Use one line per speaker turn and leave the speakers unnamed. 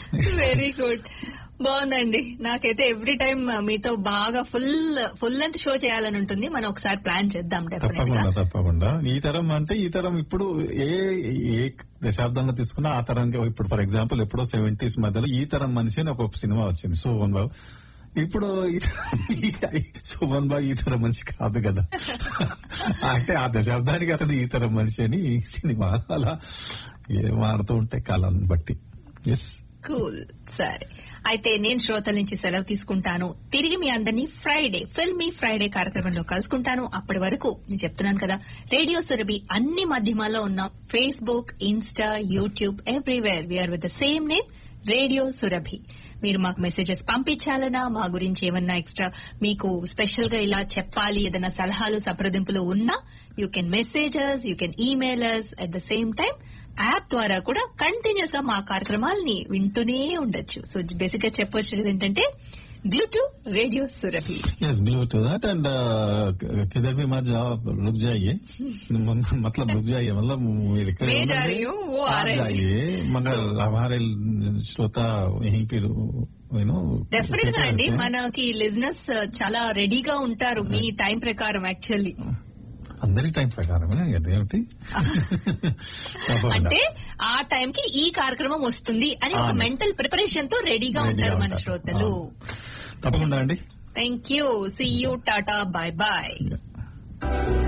Very good బాగుందండి నాకైతే every time మీతో బాగా ఫుల్ ఫుల్ లెంత్ షో చేయాలని ఉంటుంది మనం ఒకసారి ప్లాన్ చేద్దాం డెఫినెట్ గా
తప్పకుండా తప్పకుండా ఈ తరం అంటే ఈ తరం ఇప్పుడు ఏ ఏ దశాబ్దంలో తీసుకున్నా ఆ తరానికి ఇప్పుడు ఫర్ ఎగ్జాంపుల్ ఎప్పుడో సెవెంటీస్ మధ్యలో ఈ తరం మనిషి అని ఒక సినిమా వచ్చింది సోమన్ బాబు ఇప్పుడు ఈ- ఈ- శోభన్ బాబు ఈ తరం మనిషి కాదు కదా అంటే ఆ దశాబ్దానికి అతను ఈ తరం మనిషి అని ఈ సినిమా అలా ఏ మారుతూ ఉంటాయి కాలాన్ని బట్టి ఎస్
కూల్ సరే అయితే నేను శ్రోతల నుంచి సెలవు తీసుకుంటాను తిరిగి మీ అందరినీ ఫ్రైడే ఫిల్మీ ఫ్రైడే కార్యక్రమంలో కలుసుకుంటాను అప్పటి వరకు నేను చెప్తున్నాను కదా రేడియో సురభి అన్ని మాధ్యమాల్లో ఉన్నాం Facebook Insta YouTube everywhere we are with the same name radio Surabhi మీరు మాకు మెసేజెస్ పంపించాలన్నా మా గురించి ఏమన్నా ఎక్స్ట్రా మీకు స్పెషల్ గా ఇలా చెప్పాలి ఏదైనా సలహాలు సంప్రదింపులు ఉన్నా you can messages you can email us at the same time app ద్వారా కూడా కంటిన్యూస్ గా మా కార్యక్రమాల్ని వింటూనే ఉండొచ్చు సో బేసిక్ గా చెప్పొచ్చేది ఏంటంటే due to radio Surabhi
yes glue to that and किधर भी मत जाओ आप रुक जाइए मतलब रुक जाइए मतलब मेरे
मैं जा रही हूँ, वो आ रहे हैं।
जाइए मगर हमारे श्रोता यहीं पे यू नो
డెఫినెట్ గా అండి మనకి లిజినెస్ చాలా రెడీగా ఉంటారు మీ టైం ప్రకారం యాక్చువల్లీ
అందరి టైం ప్రకారమే అదేమిటి తప్పకుండా.
అంటే ఆ టైం కి ఈ కార్యక్రమం వస్తుంది అని ఒక
అవును.
మెంటల్ ప్రిపరేషన్ తో రెడీగా
రెడీగా
ఉంటారు మన
ఉంటారు.
శ్రోతలు
అవును. తప్పకుండా అండి
thank you see you tata bye bye
Yeah.